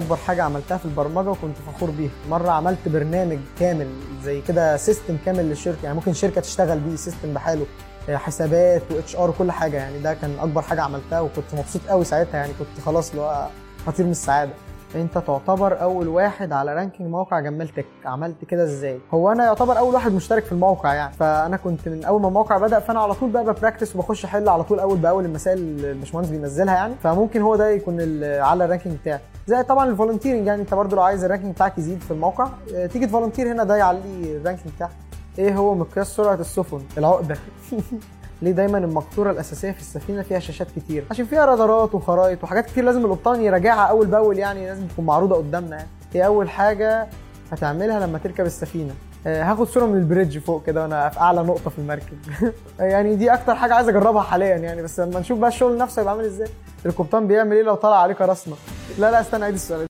اكبر حاجه عملتها في البرمجه وكنت فخور بيها مره عملت برنامج كامل زي كده سيستم كامل للشركه يعني ممكن شركه تشتغل بيه سيستم بحاله آه، حسابات واتش ار وكل حاجه يعني ده كان اكبر حاجه عملتها وكنت مبسوط قوي ساعتها يعني كنت خلاص اللي هو هطير من السعاده انت تعتبر اول واحد على رانكينج موقع جمال تك عملت كده ازاي هو انا يعتبر اول واحد مشترك في الموقع يعني فانا كنت من اول ما الموقع بدا فانا على طول بقى ببراكتس وبخش احل على طول اول باول المسائل اللي الباشمهندس بينزلها يعني فممكن هو ده يكون ال- على الرانكينج بتاعي زي طبعا الفولنتيرنج يعني انت برضو لو عايز الرانكينج بتاعك يزيد في الموقع اه، تيجي تفولنتير هنا ده يعلي الرانكينج بتاعك ايه هو مقياس سرعه السفن العقده ليه دايما المقطوره الاساسيه في السفينه فيها شاشات كتير عشان فيها رادارات وخرائط وحاجات كتير لازم القبطان يراجعها اول باول يعني لازم تكون معروضه قدامنا يعني ايه اول حاجه هتعملها لما تركب السفينه آه، هاخد صوره من البريدج فوق كده وانا في اعلى نقطه في المركب يعني دي اكتر حاجه عايز اجربها حاليا يعني بس لما نشوف بقى الشغل نفسه يبقى عامل ازاي القبطان بيعمل ايه لو طلع عليه قراصنه لا لا استنى عيد السؤال